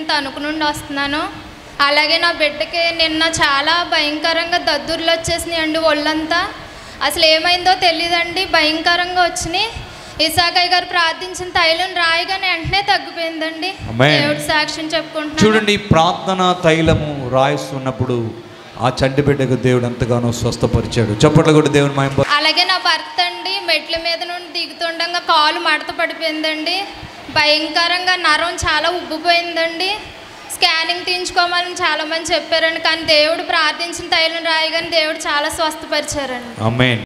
తణుకు నుండి వస్తున్నాను అలాగే నా బిడ్డకి నిన్న చాలా భయంకరంగా దద్దుర్లు వచ్చేసినాయి అండి ఒళ్ళంతా అసలు ఏమైందో తెలియదండి భయంకరంగా వచ్చినాయి ఇసాకయ్య గారు ప్రార్థించిన తైలం రాయగానే వెంటనే తగ్గిపోయిందండి Amen. దేవుడి సాక్ష్యం చెప్పుకుంటున్నాను చూడండి ఈ ప్రార్థన తైలము రాయిస్తున్నప్పుడు ఆ చంటి బిడ్డకు దేవుడు ఎంతగానో స్వస్థపరిచాడు చప్పట్లు కూడా దేవుని మాయం అలాగే నా భర్త అండి మెట్ల మీద నుండి దిగుతుండగా కాలు మడత పడిపోయిందండి భయంకరంగా నరం చాలా ఉబ్బిపోయిందండి స్కానింగ్ తీయించుకోమని చాలా మంది చెప్పారండి కానీ దేవుడు ప్రార్థించిన తైలం రాయగానే దేవుడు చాలా స్వస్థపరిచారండి అమ్మేన్